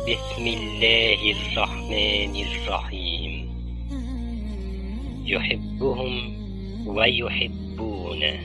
بسم الله الرحمن الرحيم يحبهم ويحبونه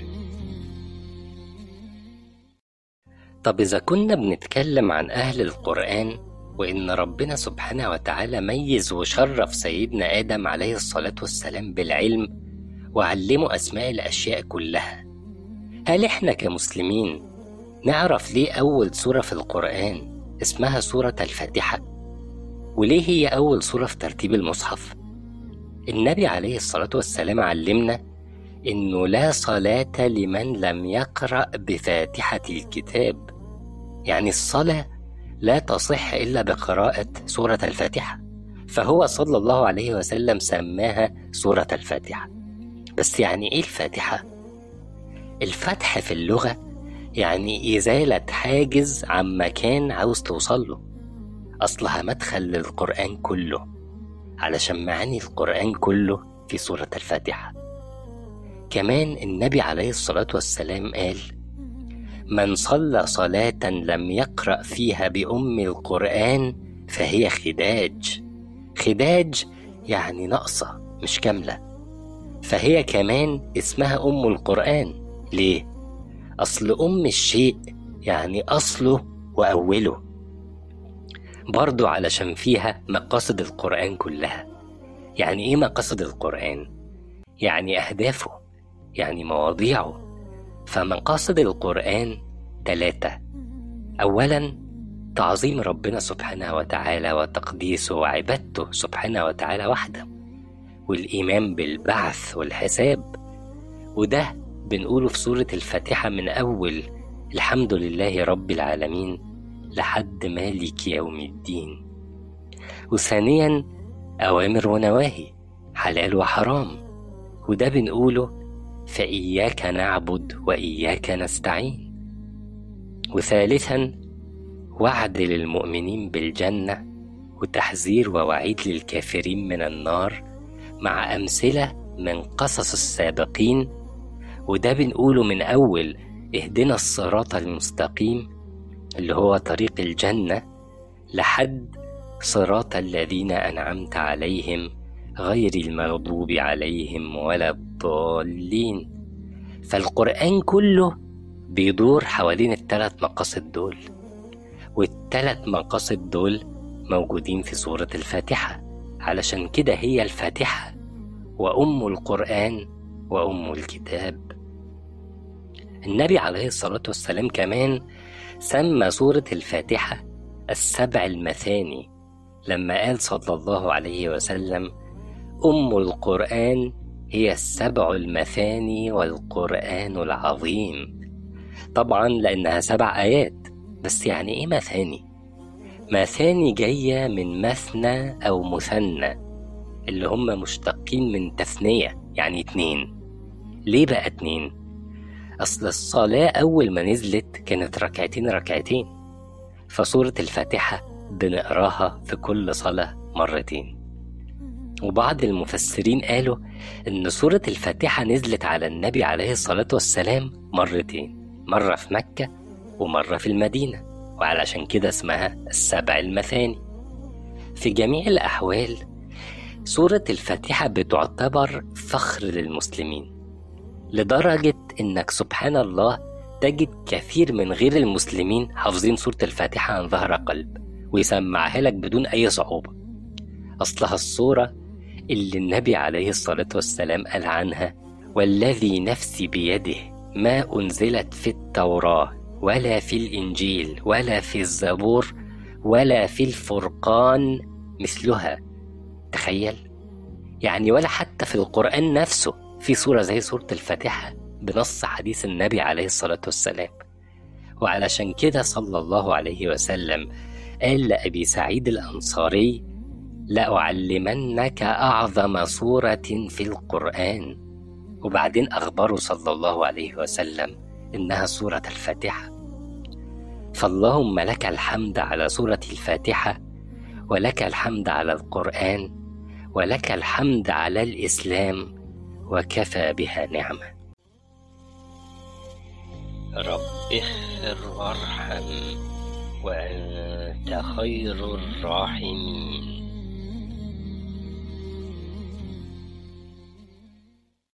طب إذا كنا بنتكلم عن أهل القرآن وإن ربنا سبحانه وتعالى ميز وشرف سيدنا آدم عليه الصلاة والسلام بالعلم وعلمه أسماء الأشياء كلها هل إحنا كمسلمين نعرف ليه أول سورة في القرآن اسمها سورة الفاتحة؟ وليه هي أول سورة في ترتيب المصحف؟ النبي عليه الصلاة والسلام علمنا إنه لا صلاة لمن لم يقرأ بفاتحة الكتاب يعني الصلاة لا تصح إلا بقراءة سورة الفاتحة فهو صلى الله عليه وسلم سماها سورة الفاتحة بس يعني إيه الفاتحة؟ الفتح في اللغة يعني إزالة حاجز عن مكان عاوز توصله أصلها مدخل للقرآن كله علشان معاني القرآن كله في سورة الفاتحة كمان النبي عليه الصلاة والسلام قال من صلى صلاة لم يقرأ فيها بأم القرآن فهي خداج خداج يعني ناقصة مش كاملة فهي كمان اسمها أم القرآن ليه؟ أصل أم الشيء يعني أصله وأوله برضو علشان فيها مقاصد القرآن كلها يعني إيه مقاصد القرآن؟ يعني أهدافه يعني مواضيعه فمقاصد القرآن ثلاثة أولا تعظيم ربنا سبحانه وتعالى وتقديسه وعبادته سبحانه وتعالى وحده والإيمان بالبعث والحساب وده بنقوله في سورة الفاتحة من أول الحمد لله رب العالمين لحد مالك يوم الدين وثانيا أوامر ونواهي حلال وحرام وده بنقوله فإياك نعبد وإياك نستعين وثالثا وعد للمؤمنين بالجنة وتحذير ووعيد للكافرين من النار مع أمثلة من قصص السابقين وده بنقوله من أول اهدنا الصراط المستقيم اللي هو طريق الجنة لحد صراط الذين أنعمت عليهم غير المغضوب عليهم ولا الضالين فالقرآن كله بيدور حوالين الثلاث مقاصد دول والثلاث مقاصد دول موجودين في سورة الفاتحة علشان كده هي الفاتحة وأم القرآن وأم الكتاب النبي عليه الصلاة والسلام كمان سمى سورة الفاتحة السبع المثاني لما قال صلى الله عليه وسلم أم القرآن هي السبع المثاني والقرآن العظيم طبعا لأنها سبع آيات بس يعني إيه مثاني؟ مثاني جاية من مثنى أو مثنى اللي هم مشتقين من تثنية يعني اتنين ليه بقى اتنين؟ أصل الصلاة أول ما نزلت كانت ركعتين ركعتين فسورة الفاتحة بنقراها في كل صلاة مرتين وبعض المفسرين قالوا إن سورة الفاتحة نزلت على النبي عليه الصلاة والسلام مرتين مرة في مكة ومرة في المدينة وعلشان كده اسمها السبع المثاني في جميع الأحوال سورة الفاتحة بتعتبر فخر للمسلمين لدرجة إنك سبحان الله تجد كثير من غير المسلمين حافظين سورة الفاتحة عن ظهر قلب ويسمعها لك بدون أي صعوبة أصلها الصورة اللي النبي عليه الصلاة والسلام قال عنها والذي نفسي بيده ما أنزلت في التوراة ولا في الإنجيل ولا في الزبور ولا في الفرقان مثلها تخيل يعني ولا حتى في القرآن نفسه في سورة زي سورة الفاتحة بنص حديث النبي عليه الصلاة والسلام وعلشان كده صلى الله عليه وسلم قال لأبي سعيد الأنصاري لأعلمنك أعظم سورة في القرآن وبعدين أخبره صلى الله عليه وسلم إنها سورة الفاتحة فاللهم لك الحمد على سورة الفاتحة ولك الحمد على القرآن ولك الحمد على الإسلام وكفى بها نعمة رب اغفر وارحم وأنت وأنت خير الراحمين